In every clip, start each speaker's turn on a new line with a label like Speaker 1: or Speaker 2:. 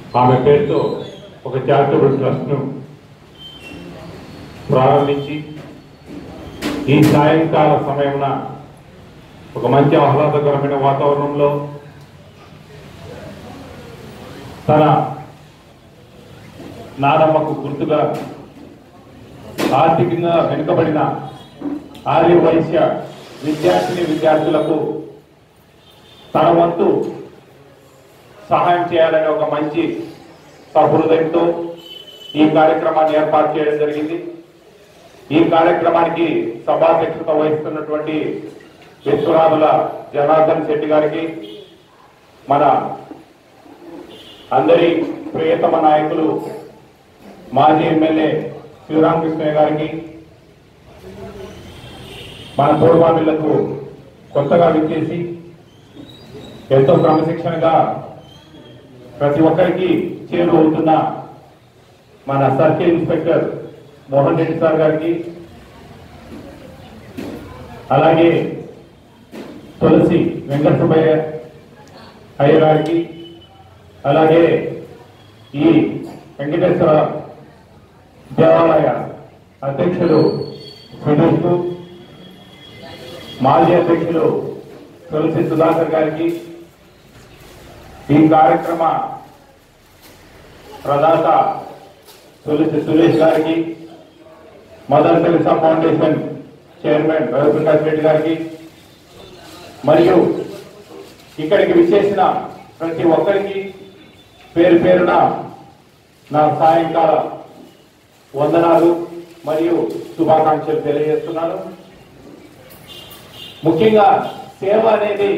Speaker 1: ఆమె పేరుతో ఒక చారిటబుల్ ట్రస్ట్ను ప్రారంభించి ఈ సాయంకాల సమయమున ఒక మంచి ఆహ్లాదకరమైన వాతావరణంలో తన నానమ్మకు గుర్తుగా ఆర్థికంగా వెనుకబడిన ఆర్య వైశ్య విద్యార్థిని విద్యార్థులకు తన వంతు సహాయం చేయాలనే ఒక మంచి సహృదయంతో ఈ కార్యక్రమాన్ని ఏర్పాటు చేయడం జరిగింది ఈ కార్యక్రమానికి సభాధ్యక్షత వహిస్తున్నటువంటి విశ్వనాథుల జనార్దన్ శెట్టి గారికి మన అందరి ప్రియతమ నాయకులు మాజీ ఎమ్మెల్యే శివరామకృష్ణయ్య గారికి మన పూర్వామిళ్లకు కొత్తగా విచ్చేసి ఎంతో క్రమశిక్షణగా ప్రతి ఒక్కరికి చేరువవుతున్న మన circle inspector Mohan Reddy sir గారికి అలాగే తులసి వెంకట సుబ్బయ్య అయ్య గారికి అలాగే ఈ వెంకటేశ్వర దేవాలయ అధ్యక్షులు సుధీష్ మాజీ అధ్యక్షులు తులసి సుధాకర్ గారికి ఈ కార్యక్రమ ప్రదాత తులసి సురేష్ గారికి mother Teresa foundation chairman Raviprakash Reddy గారికి మరియు ఇక్కడికి విచ్చేసిన ప్రతి ఒక్కరికి పేరు పేరున నా సాయంకాల వందనాలు మరియు శుభాకాంక్షలు తెలియజేస్తున్నాను ముఖ్యంగా సేవ అనేది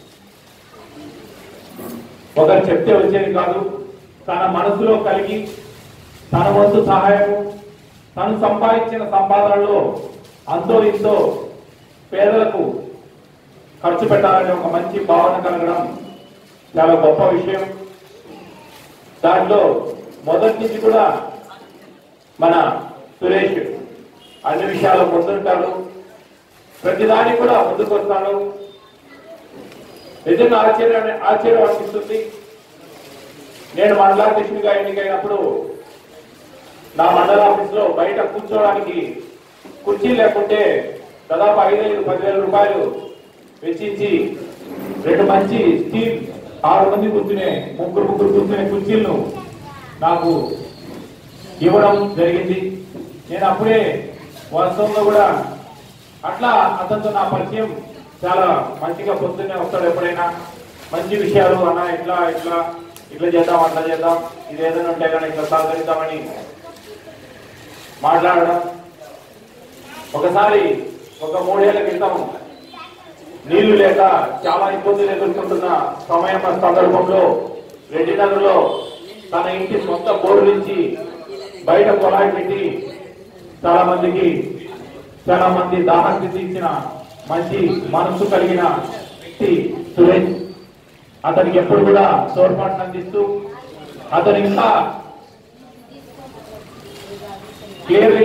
Speaker 1: ఒకరు చెప్తే వచ్చేది కాదు తన మనసులో కలిగి తన వంతు సహాయము తను సంపాదించిన సంపాదనలో అంతో ఇంతో పేదలకు ఖర్చు పెట్టాలనే ఒక మంచి భావన కలగడం చాలా గొప్ప విషయం దాంట్లో మొదటి నుంచి కూడా మన సురేష్ అన్ని విషయాలు ముందుంటాడు ప్రతిదానికి కూడా ముందుకు వస్తాడు నిజంగా ఆశ్చర్యం ఆశ్చర్యం అనిపిస్తుంది నేను మండలాధ్యక్షుడిగా ఎన్నికైనప్పుడు నా మండల ఆఫీస్ లో బయట కూర్చోవడానికి కుర్చీ లేకుంటే దాదాపు ఐదైదు పదివేల రూపాయలు వెచ్చించి రెండు మంచి స్టీల్ ఆరు మంది కూర్చునే ముగ్గురు ముగ్గురు కూర్చునే కుర్చీలను నాకు ఇవ్వడం జరిగింది నేను అప్పుడే వాస్తవంలో కూడా అట్లా అతనితో నా పరిచయం చాలా మంచిగా పొద్దున్నే వస్తాడు ఎప్పుడైనా మంచి విషయాలు అన్న ఇట్లా ఇట్లా ఇట్లా చేద్దాం అట్లా చేద్దాం ఇది ఏదైనా ఉంటే కానీ ఇట్లా సహకరిద్దామని మాట్లాడడం ఒకసారి ఒక మూడేళ్ల క్రితం నీళ్లు లేక చాలా ఇబ్బందులు ఎదుర్కొంటున్న సమయం సందర్భంలో రెడ్డినగర్లో తన ఇంటి సొంత బోర్డు నుంచి బయట పొలాయి పెట్టి చాలా మందికి చాలా మంది దాహస్థితి ఇచ్చిన మంచి మనసు కలిగిన వ్యక్తి సురేష్ అతనికి ఎప్పుడు కూడా తోడ్పాటు అందిస్తూ అతను ఇంకా క్లియర్లీ